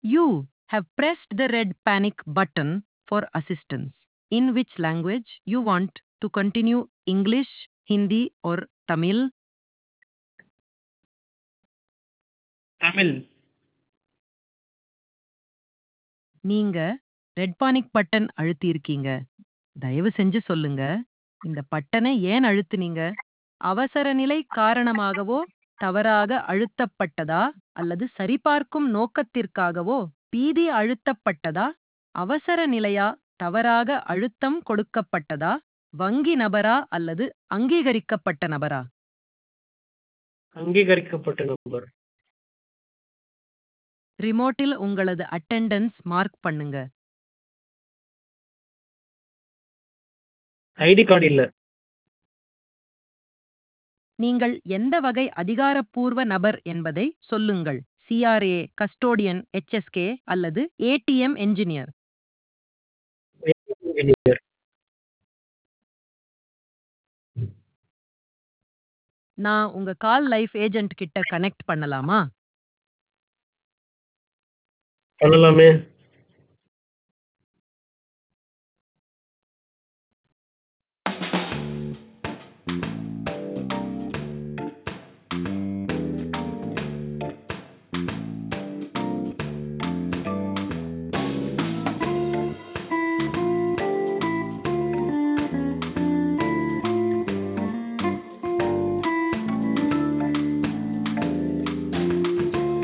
You have pressed the red panic button for assistance. In which language you want to continue English, Hindi or Tamil? Tamil நீங்க red panic button அழுத்தியிருக்கீங்க தயவு செஞ்சு சொல்லுங்க இந்த பட்டனை ஏன் அழுத்துனீங்க அவசர நிலை காரணமாகவோ தவறாக அழுத்தப்பட்டதா அல்லது சரிபார்க்கும் நோக்கத்திற்காகவோ பீதி அழுத்தப்பட்டதா அவசர நிலையா தவறாக அழுத்தம் கொடுக்கப்பட்டதா வங்கி நபரா அல்லது அங்கீகரிக்கப்பட்ட நபரா அங்கீகரிக்கப்பட்ட நம்பர் ரிமோட்டில் உங்களது அட்டெண்டன்ஸ் மார்க் பண்ணுங்க ஐடி கார்டு இல்ல நீங்கள் எந்த வகை அதிகாரப்பூர்வ நபர் என்பதை சொல்லுங்கள் சிஆர்ஏ கஸ்டோடியன் எச்எஸ்கே அல்லது ஏடிஎம் என்ஜினியர் இன்ஜினியர் நான் உங்க கால் லைஃப் ஏஜென்ட் கிட்ட கனெக்ட் பண்ணலாமா பண்ணலாமே